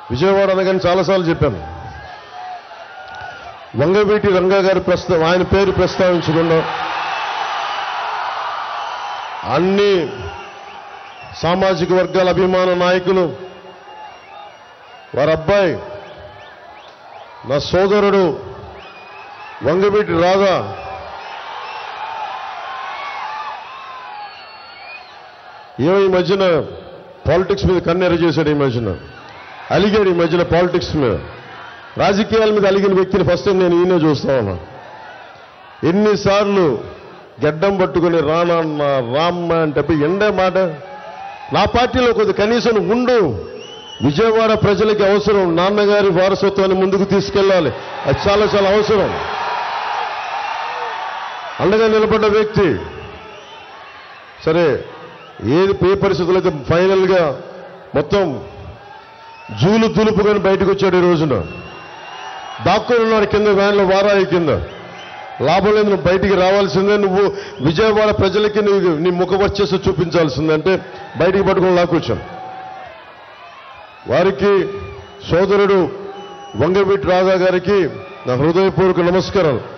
విజయవాడ అనగానే చాలాసార్లు చెప్పాను వంగవీటి రంగా గారి ప్రస్తా ఆయన పేరు ప్రస్తావించకుండా అన్ని సామాజిక వర్గాల అభిమాన నాయకులు వారి అబ్బాయి నా సోదరుడు వంగవీటి రాధా ఏమో ఈ మధ్యన పాలిటిక్స్ మీద కన్నెర చేశాడు ఈ మధ్యన అలిగాడు ఈ మధ్యన పాలిటిక్స్ మీద రాజకీయాల మీద అలిగిన వ్యక్తిని ఫస్ట్ టైం నేను ఈయన చూస్తా ఉన్నా ఎన్నిసార్లు గడ్డం పట్టుకుని రానన్న రామ్మ అంటే పోయి ఎండే మాట నా పార్టీలో కొద్ది కనీసం నువ్వు ఉండు విజయవాడ ప్రజలకి అవసరం నాన్నగారి వారసత్వాన్ని ముందుకు తీసుకెళ్ళాలి అది చాలా చాలా అవసరం అండగా నిలబడ్డ వ్యక్తి సరే ఏది ఏ పరిస్థితులైతే ఫైనల్గా మొత్తం జూలు దులుపుకొని బయటకు వచ్చాడు ఈ రోజున దాక్కుని ఉన్నాడు కింద వ్యాన్లో వారాయి కింద లాభం లేదు నువ్వు బయటికి రావాల్సిందే నువ్వు విజయవాడ ప్రజలకి నీ నీ ముఖ వచ్చేసి చూపించాల్సిందే అంటే బయటికి పట్టుకొని లాక్కొచ్చాను వారికి సోదరుడు వంగవీటి రాధా గారికి నా హృదయపూర్వక నమస్కారాలు